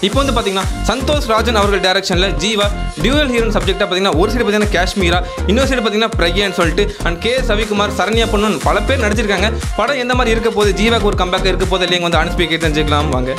இப்போ வந்து பார்த்தீங்கன்னா சந்தோஷ் ராஜன் அவர்கள் டைரக்ஷனில் ஜீவா டியூவல் ஹீரோன் சப்ஜெக்டாக பார்த்தீங்கன்னா ஒரு சைடு பார்த்தீங்கன்னா காஷ்மீரா இன்னொரு சைடு பார்த்தீங்கன்னா பிரக்யான்னு சொல்லிட்டு அண்ட் கே சவிகுமார் சரண்யா பொண்ணு பல பேர் நடிச்சிருக்காங்க படம் எந்த மாதிரி இருக்க போகுது ஜீவாக்கு ஒரு கம்பேக் இருக்க போது இல்லைங்க வந்து அனுப்பி கேட்டு தெரிஞ்சுக்கலாம் வாங்க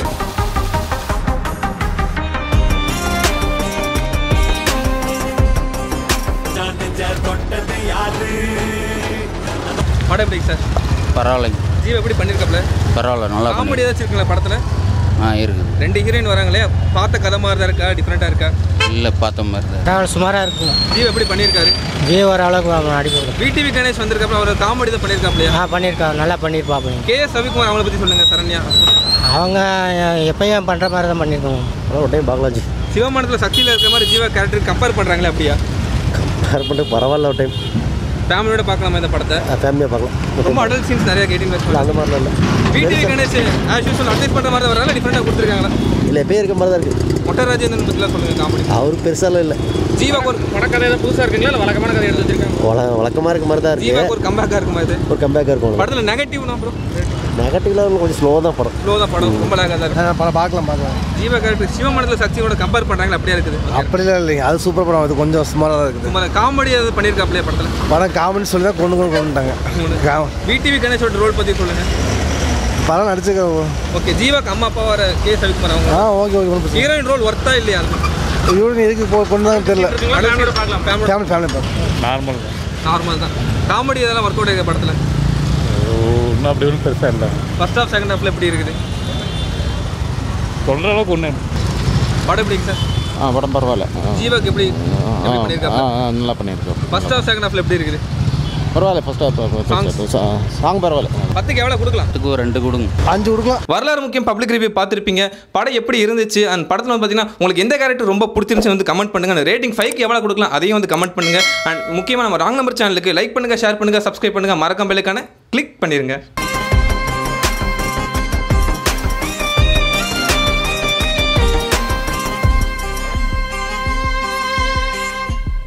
படம் எப்படி சார் பரவாயில்லைங்க ஜீவா எப்படி பண்ணியிருக்காப்ல பரவாயில்ல நல்லா காமெடி பண்ணி ஏதாச்சும் இருக்குங்களா படத்தில் ஆ இருக்குது ரெண்டு ஹீரோயின் வராங்களே பார்த்த கதை மாதிரி தான் இருக்கா டிஃப்ரெண்ட்டாக இருக்கா இல்லை பார்த்த மாதிரி தான் பரவாயில்ல சுமாராக இருக்குங்க ஜீவா எப்படி பண்ணியிருக்காரு ஜீவ ஒரு அளவுக்கு அவன் அடிப்படை விடிவி கணேஷ் வந்திருக்கப்ப அவர் காமெடி தான் பண்ணியிருக்காப்லையா ஆ பண்ணியிருக்கா நல்லா பண்ணியிருப்பாங்க கே எஸ் ரவிக்குமார் அவங்கள பற்றி சொல்லுங்க சரண்யா அவங்க எப்பயும் பண்ணுற மாதிரி தான் பண்ணியிருக்காங்க ஒரு டைம் பார்க்கலாம் ஜி சிவமானத்தில் சக்தியில் இருக்கிற மாதிரி ஜீவா கேரக்டர் கம்பேர் பண்ணுறாங்களே அப்படியா கம்பேர் பண்ணிட்டு பரவாயில்ல ஒரு டைம் ஃபேமிலியோட பார்க்கலாமா இந்த படத்தை ஃபேமிலியாக பார்க்கலாம் ரொம்ப அடல்ட் சீன்ஸ் நிறைய கேட்டிங் இல்லை அந்த மாதிரிலாம் இல்லை VTV Ganesh as usual advice பண்ணுற மாதிரி தான் வராங்களா டிஃப்ரெண்ட்டாக கொடுத்துருக்காங்களா இல்லை எப்பயும் இருக்க மாதிரி தான் இருக்குது மொட்டை ராஜேந்திரன் பற்றிலாம் சொல்லுங்க காமெடி அவர் பெருசாலாம் இல்லை ஜீவாக்கு ஒரு படக்கதை ஏதாவது புதுசாக இருக்குங்களா இல்லை வழக்கமான கதை எடுத்து வச்சிருக்காங்க வழ வழக்கமாக இருக்க மாதிரி தான் இருக்குது ஜீவாக்கு ஒரு கம்பேக்காக இருக்குமா இது ஒரு கம்பேக்காக இருக்கும் படத்தில் நெகட்டிவ்னா ப்ரோ நெகட்டிவ்லாம் கொஞ்சம் ஸ்லோ தான் படம் ஸ்லோ தான் படம் ரொம்ப லாகாக தான் இருக்கு படம் பார்க்கலாம் பார்க்கலாம் ஜீவா கேரக்டர் சிவமண்டலத்தில் சக்தியோட கம்பேர் பண்ணுறாங்களா அப்படியே இருக்குது அப்படிலாம் இல்லைங்க அது சூப்பர் படம் அது கொஞ்சம் சுமாராக தான் இருக்குது ரொம்ப காமெடி ஏதாவது பண்ணியிருக்காப்லையா படத்தில் படம் காமெடி சொல்லி தான் கொண்டு கொண்டு கொண்டுட்டாங்க கா- விடிவி கணேஷோட ரோல் பற்றி சொல்லுங்க படம் நடிச்சுக்க ஓகே ஜீவாக்கு அம்மா அப்பா வர கே சவிக்குமார் அவங்க ஆ ஓகே ஓகே ஒன்றும் பிரச்சனை ஹீரோயின் ரோல் ஒர்த்தா இல்லையா இவரு எதுக்கு போ கொண்டு தான் தெரியல ஃபேமிலியோட பார்க்கலாம் ஃபேமிலி ஃபேமிலி ஃபேமிலி பார்க்கலாம் நார்மல் தான் நார்மல் தான் காமெடி இதெல்லாம் ஒர்க் அவுட் ஆகிற படத்தில் ஒன்றும் அப்படி ஒன்றும் பெருசாக இல்லை ஃபர்ஸ்ட் ஹாஃப் செகண்ட் ஹாஃப்ல எப்படி இருக்குது சொல்கிற அளவுக்கு ஒன்று படம் எப்படிங்க சார் ஆ படம் பரவாயில்ல ஆ. ஜீவாக்கு எப்படி ஆ, எப்படி ஆ, பண்ணியிருக்காங்க ஆ, நல்லா பண்ணியிருக்கோம் ஃபர்ஸ்ட் ஹாஃப் செகண்ட் ஹாஃப்ல எப்படி இருக்குது பரவாயில்ல ஃபஸ்ட்டு சாங் பரவாயில்ல பத்துக்கு எவ்வளோ கொடுக்கலாம் அதுக்கு ஒரு ரெண்டு கொடுங்க அஞ்சு கொடுக்கலாம் வரலாறு முக்கியம் பப்ளிக் ரிவ்யூ பார்த்துருப்பீங்க படம் எப்படி இருந்துச்சு அண்ட் படத்தில் வந்து பார்த்தீங்கன்னா உங்களுக்கு எந்த கேரக்டர் ரொம்ப பிடிச்சிருந்துச்சு வந்து கமெண்ட் பண்ணுங்க ரேட்டிங் ஃபைவ்க்கு எவ்வளோ கொடுக்கலாம் அதையும் வந்து கமெண்ட் பண்ணுங்க அண்ட் முக்கியமாக நம்ம ராங் நம்பர் சேனலுக்கு லைக் பண்ணுங்க ஷேர் பண்ணுங்க சப்ஸ்கிரைப் பண்ணுங்க மறக்காம பெல்லுக்கான கிளிக் பண்ணிருங்க